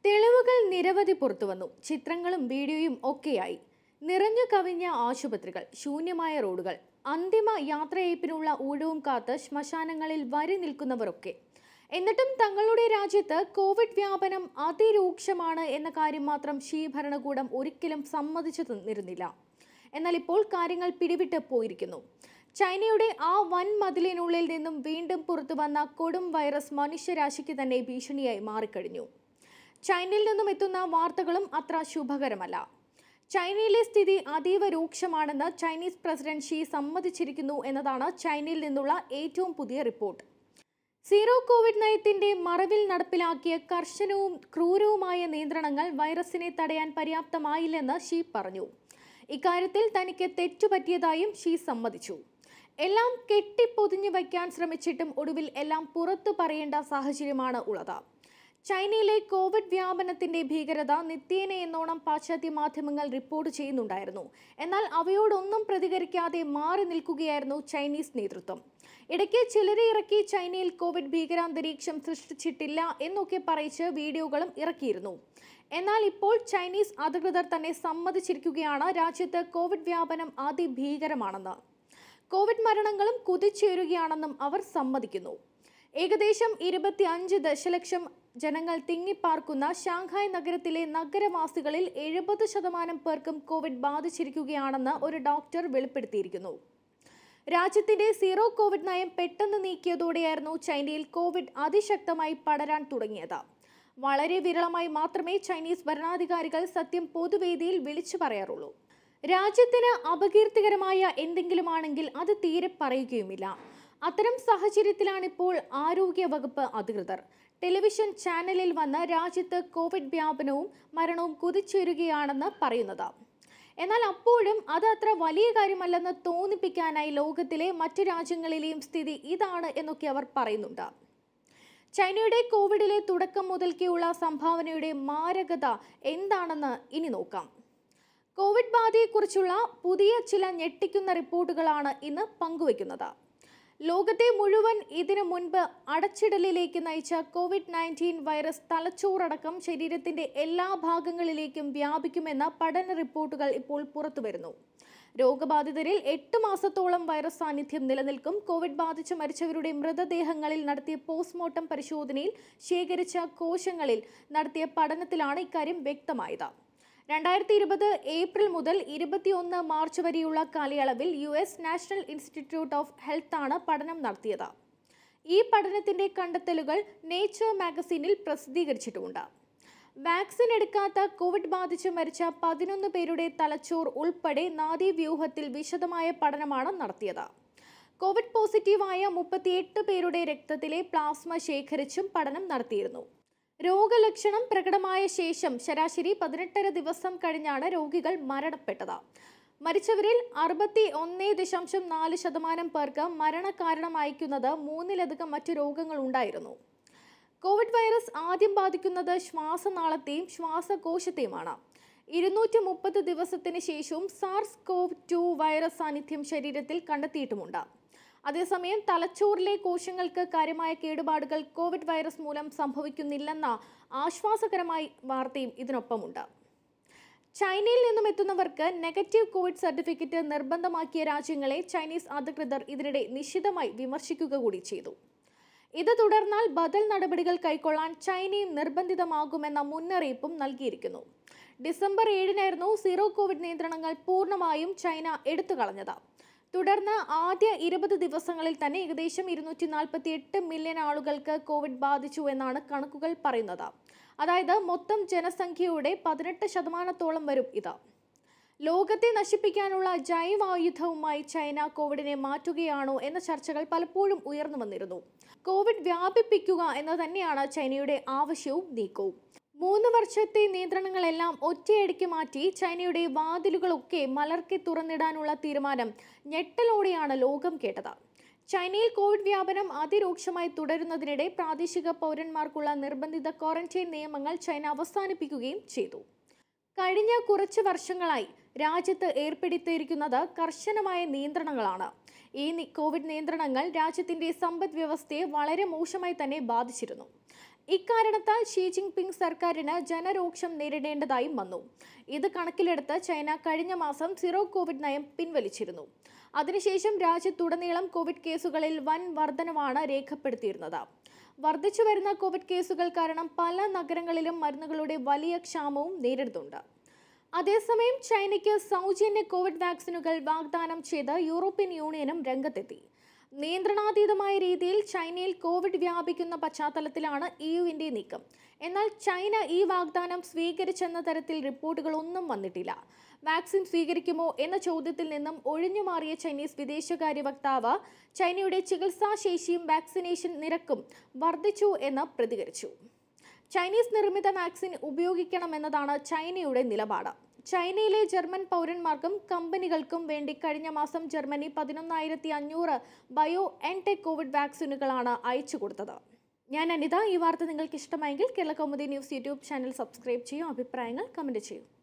തെളിവുകൾ നിരവധി പുറത്തുവന്നു ചിത്രങ്ങളും വീഡിയോയും ഒക്കെയായി നിറഞ്ഞു കവിഞ്ഞ ആശുപത്രികൾ ശൂന്യമായ റോഡുകൾ അന്തിമ യാത്രയയപ്പിനുള്ള ഊഴവും കാത്ത് ശ്മശാനങ്ങളിൽ വരി നിൽക്കുന്നവരൊക്കെ എന്നിട്ടും തങ്ങളുടെ രാജ്യത്ത് കോവിഡ് വ്യാപനം അതിരൂക്ഷമാണ് എന്ന കാര്യം മാത്രം ഷീ ഭരണകൂടം ഒരിക്കലും സമ്മതിച്ചു തന്നിരുന്നില്ല എന്നാൽ ഇപ്പോൾ കാര്യങ്ങൾ പിടിവിട്ട് പോയിരിക്കുന്നു ചൈനയുടെ ആ വൻ മതിലിനുള്ളിൽ നിന്നും വീണ്ടും പുറത്തു വന്ന കൊടും വൈറസ് മനുഷ്യരാശിക്ക് തന്നെ ഭീഷണിയായി മാറിക്കഴിഞ്ഞു ചൈനയിൽ നിന്നും എത്തുന്ന വാർത്തകളും അത്ര ശുഭകരമല്ല ചൈനയിലെ സ്ഥിതി അതീവ രൂക്ഷമാണെന്ന് ചൈനീസ് പ്രസിഡന്റ് ഷീ സമ്മതിച്ചിരിക്കുന്നു എന്നതാണ് ചൈനയിൽ നിന്നുള്ള ഏറ്റവും പുതിയ റിപ്പോർട്ട് സീറോ കോവിഡ് നയത്തിന്റെ മറവിൽ നടപ്പിലാക്കിയ കർശനവും ക്രൂരവുമായ നിയന്ത്രണങ്ങൾ വൈറസിനെ തടയാൻ പര്യാപ്തമായില്ലെന്ന് ഷീ പറഞ്ഞു ഇക്കാര്യത്തിൽ തനിക്ക് തെറ്റുപറ്റിയതായും ഷീ സമ്മതിച്ചു എല്ലാം കെട്ടിപ്പൊതിഞ്ഞു വയ്ക്കാൻ ശ്രമിച്ചിട്ടും ഒടുവിൽ എല്ലാം പുറത്തു പറയേണ്ട സാഹചര്യമാണ് ഉള്ളത് ചൈനയിലെ കോവിഡ് വ്യാപനത്തിന്റെ ഭീകരത നിത്യേന എന്നോണം പാശ്ചാത്യ മാധ്യമങ്ങൾ റിപ്പോർട്ട് ചെയ്യുന്നുണ്ടായിരുന്നു എന്നാൽ അവയോടൊന്നും പ്രതികരിക്കാതെ മാറി നിൽക്കുകയായിരുന്നു ചൈനീസ് നേതൃത്വം ഇടയ്ക്ക് ചിലരെ ഇറക്കി ചൈനയിൽ കോവിഡ് ഭീകരാന്തരീക്ഷം സൃഷ്ടിച്ചിട്ടില്ല എന്നൊക്കെ പറയിച്ച് വീഡിയോകളും ഇറക്കിയിരുന്നു എന്നാൽ ഇപ്പോൾ ചൈനീസ് അധികൃതർ തന്നെ സമ്മതിച്ചിരിക്കുകയാണ് രാജ്യത്ത് കോവിഡ് വ്യാപനം അതിഭീകരമാണെന്ന് കോവിഡ് മരണങ്ങളും കുതിച്ചുയരുകയാണെന്നും അവർ സമ്മതിക്കുന്നു ഏകദേശം ഇരുപത്തി അഞ്ച് ദശലക്ഷം ജനങ്ങൾ തിങ്ങിപ്പാർക്കുന്ന ഷാങ്ഹായ് നഗരത്തിലെ നഗരവാസികളിൽ എഴുപത് ശതമാനം പേർക്കും കോവിഡ് ബാധിച്ചിരിക്കുകയാണെന്ന് ഒരു ഡോക്ടർ വെളിപ്പെടുത്തിയിരിക്കുന്നു രാജ്യത്തിന്റെ സീറോ കോവിഡ് നയം പെട്ടെന്ന് നീക്കിയതോടെയായിരുന്നു ചൈനയിൽ കോവിഡ് അതിശക്തമായി പടരാൻ തുടങ്ങിയത് വളരെ വിരളമായി മാത്രമേ ചൈനീസ് ഭരണാധികാരികൾ സത്യം പൊതുവേദിയിൽ വിളിച്ചു പറയാറുള്ളൂ രാജ്യത്തിന് അപകീർത്തികരമായ എന്തെങ്കിലുമാണെങ്കിൽ അത് തീരെ പറയുകയുമില്ല അത്തരം സാഹചര്യത്തിലാണിപ്പോൾ ആരോഗ്യ വകുപ്പ് അധികൃതർ ടെലിവിഷൻ ചാനലിൽ വന്ന് രാജ്യത്ത് കോവിഡ് വ്യാപനവും മരണവും കുതിച്ചുയരുകയാണെന്ന് പറയുന്നത് എന്നാൽ അപ്പോഴും അത് അത്ര വലിയ കാര്യമല്ലെന്ന് തോന്നിപ്പിക്കാനായി ലോകത്തിലെ മറ്റു രാജ്യങ്ങളിലെയും സ്ഥിതി ഇതാണ് എന്നൊക്കെ അവർ പറയുന്നുണ്ട് ചൈനയുടെ കോവിഡിലെ തുടക്കം മുതൽക്കേയുള്ള സംഭാവനയുടെ മാരകത എന്താണെന്ന് ഇനി നോക്കാം കോവിഡ് ബാധയെക്കുറിച്ചുള്ള പുതിയ ചില ഞെട്ടിക്കുന്ന റിപ്പോർട്ടുകളാണ് ഇന്ന് പങ്കുവയ്ക്കുന്നത് ലോകത്തെ മുഴുവൻ ഇതിനു മുൻപ് അടച്ചിടലിലേക്ക് നയിച്ച കോവിഡ് നയൻറ്റീൻ വൈറസ് തലച്ചോറടക്കം ശരീരത്തിന്റെ എല്ലാ ഭാഗങ്ങളിലേക്കും വ്യാപിക്കുമെന്ന പഠന റിപ്പോർട്ടുകൾ ഇപ്പോൾ പുറത്തുവരുന്നു രോഗബാധിതരിൽ എട്ട് മാസത്തോളം വൈറസ് സാന്നിധ്യം നിലനിൽക്കും കോവിഡ് ബാധിച്ച് മരിച്ചവരുടെ മൃതദേഹങ്ങളിൽ നടത്തിയ പോസ്റ്റ്മോർട്ടം പരിശോധനയിൽ ശേഖരിച്ച കോശങ്ങളിൽ നടത്തിയ പഠനത്തിലാണ് ഇക്കാര്യം വ്യക്തമായത് രണ്ടായിരത്തി ഇരുപത് ഏപ്രിൽ മുതൽ ഇരുപത്തിയൊന്ന് മാർച്ച് വരെയുള്ള കാലയളവിൽ U S national institute of health ആണ് പഠനം നടത്തിയത് ഈ പഠനത്തിന്റെ കണ്ടെത്തലുകൾ നേച്ചർ മാഗസീനിൽ പ്രസിദ്ധീകരിച്ചിട്ടുമുണ്ട് വാക്സിൻ എടുക്കാത്ത കോവിഡ് ബാധിച്ച് മരിച്ച പതിനൊന്ന് പേരുടെ തലച്ചോർ ഉൾപ്പെടെ നാഡീവ്യൂഹത്തിൽ വിശദമായ പഠനമാണ് നടത്തിയത് കോവിഡ് പോസിറ്റീവായ മുപ്പത്തിയെട്ട് പേരുടെ രക്തത്തിലെ പ്ലാസ്മ ശേഖരിച്ചും പഠനം നടത്തിയിരുന്നു രോഗലക്ഷണം പ്രകടമായ ശേഷം ശരാശരി പതിനെട്ടര ദിവസം കഴിഞ്ഞാണ് രോഗികൾ മരണപ്പെട്ടത് മരിച്ചവരിൽ അറുപത്തി ഒന്ന് ദശാംശം നാല് ശതമാനം പേർക്ക് മരണകാരണമയക്കുന്നത് മൂന്നിലധികം മറ്റു രോഗങ്ങൾ ഉണ്ടായിരുന്നു കോവിഡ് വൈറസ് ആദ്യം ബാധിക്കുന്നത് ശ്വാസനാളത്തെയും ശ്വാസകോശത്തെയുമാണ് ഇരുന്നൂറ്റി മുപ്പത് ദിവസത്തിന് ശേഷവും സാർസ് കോവ് ടു വൈറസ് സാന്നിധ്യം ശരീരത്തിൽ കണ്ടെത്തിയിട്ടുമുണ്ട് അതേസമയം തലച്ചോറിലെ കോശങ്ങൾക്ക് കാര്യമായ കേടുപാടുകൾ കോവിഡ് വൈറസ് മൂലം സംഭവിക്കുന്നില്ലെന്ന ആശ്വാസകരമായ വാർത്തയും ഇതിനൊപ്പമുണ്ട് ചൈനയിൽ നിന്നും എത്തുന്നവർക്ക് നെഗറ്റീവ് കോവിഡ് സർട്ടിഫിക്കറ്റ് നിർബന്ധമാക്കിയ രാജ്യങ്ങളെ ചൈനീസ് അധികൃതർ ഇതിനിടെ നിശിതമായി വിമർശിക്കുക കൂടി ചെയ്തു ഇത് തുടർന്നാൽ ബദൽ നടപടികൾ കൈക്കൊള്ളാൻ ചൈനയും നിർബന്ധിതമാകുമെന്ന മുന്നറിയിപ്പും നൽകിയിരിക്കുന്നു ഡിസംബർ ഏഴിനായിരുന്നു സീറോ കോവിഡ് നിയന്ത്രണങ്ങൾ പൂർണ്ണമായും ചൈന എടുത്തു കളഞ്ഞത് തുടർന്ന് ആദ്യ ഇരുപത് ദിവസങ്ങളിൽ തന്നെ ഏകദേശം ഇരുന്നൂറ്റി നാൽപ്പത്തി എട്ട് മില്യൺ ആളുകൾക്ക് കോവിഡ് ബാധിച്ചു എന്നാണ് കണക്കുകൾ പറയുന്നത് അതായത് മൊത്തം ജനസംഖ്യയുടെ പതിനെട്ട് ശതമാനത്തോളം വരും ഇത് ലോകത്തെ നശിപ്പിക്കാനുള്ള ജൈവായുധവുമായി ചൈന കോവിഡിനെ മാറ്റുകയാണോ എന്ന ചർച്ചകൾ പലപ്പോഴും ഉയർന്നു വന്നിരുന്നു കോവിഡ് വ്യാപിപ്പിക്കുക എന്ന് തന്നെയാണ് ചൈനയുടെ ആവശ്യവും നീക്കവും മൂന്ന് വർഷത്തെ നിയന്ത്രണങ്ങളെല്ലാം ഒറ്റയടിക്ക് മാറ്റി ചൈനയുടെ വാതിലുകളൊക്കെ മലർക്കെ തുറന്നിടാനുള്ള തീരുമാനം ഞെട്ടലോടെയാണ് ലോകം കേട്ടത് ചൈനയിൽ കോവിഡ് വ്യാപനം അതിരൂക്ഷമായി തുടരുന്നതിനിടെ പ്രാദേശിക പൗരന്മാർക്കുള്ള നിർബന്ധിത ക്വാറന്റൈൻ നിയമങ്ങൾ ചൈന അവസാനിപ്പിക്കുകയും ചെയ്തു കഴിഞ്ഞ കുറച്ച് വർഷങ്ങളായി രാജ്യത്ത് ഏർപ്പെടുത്തിയിരിക്കുന്നത് കർശനമായ നിയന്ത്രണങ്ങളാണ് ഈ നി- കോവിഡ് നിയന്ത്രണങ്ങൾ രാജ്യത്തിന്റെ സമ്പദ് വ്യവസ്ഥയെ വളരെ മോശമായി തന്നെ ബാധിച്ചിരുന്നു ഇക്കാരണത്താൽ ഷീ ജിൻപിങ് സർക്കാരിന് ജനരോക്ഷം നേരിടേണ്ടതായും വന്നു ഇത് കണക്കിലെടുത്ത് ചൈന കഴിഞ്ഞ മാസം സീറോ കോവിഡ് നയം പിൻവലിച്ചിരുന്നു അതിനുശേഷം രാജ്യത്തുടനീളം കോവിഡ് കേസുകളിൽ വൻ വർധനവാണ് രേഖപ്പെടുത്തിയിരുന്നത് വർദ്ധിച്ചു വരുന്ന കോവിഡ് കേസുകൾ കാരണം പല നഗരങ്ങളിലും മരുന്നുകളുടെ വലിയ ക്ഷാമവും നേരിടുന്നുണ്ട് അതേസമയം ചൈനയ്ക്ക് സൗജന്യ കോവിഡ് വാക്സിനുകൾ വാഗ്ദാനം ചെയ്ത് യൂറോപ്യൻ യൂണിയനും രംഗത്തെത്തി നിയന്ത്രണാതീതമായ രീതിയിൽ ചൈനയിൽ കോവിഡ് വ്യാപിക്കുന്ന പശ്ചാത്തലത്തിലാണ് ഇയുവിന്റെ നീക്കം എന്നാൽ ചൈന ഈ വാഗ്ദാനം സ്വീകരിച്ചെന്ന തരത്തിൽ റിപ്പോർട്ടുകളൊന്നും വന്നിട്ടില്ല വാക്സിൻ സ്വീകരിക്കുമോ എന്ന ചോദ്യത്തിൽ നിന്നും ഒഴിഞ്ഞുമാറിയ ചൈനീസ് വിദേശകാര്യ വക്താവ് ചൈനയുടെ ചികിത്സാ ശേഷിയും വാക്സിനേഷൻ നിരക്കും വർദ്ധിച്ചു എന്ന് പ്രതികരിച്ചു ചൈനീസ് നിർമ്മിത വാക്സിൻ ഉപയോഗിക്കണമെന്നതാണ് ചൈനയുടെ നിലപാട് ചൈനയിലെ ജർമ്മൻ പൗരന്മാർക്കും കമ്പനികൾക്കും വേണ്ടി കഴിഞ്ഞ മാസം ജർമ്മനി പതിനൊന്നായിരത്തി അഞ്ഞൂറ് ബയോ എൻടെക് കോവിഡ് വാക്സിനുകളാണ് അയച്ചു കൊടുത്തത് ഞാൻ അനിത ഈ വാർത്ത നിങ്ങൾക്ക് ഇഷ്ടമായെങ്കിൽ Kerala Kaumudi news YouTube channel subscribe ചെയ്യൂ അഭിപ്രായങ്ങൾ കമൻറ്റ് ചെയ്യൂ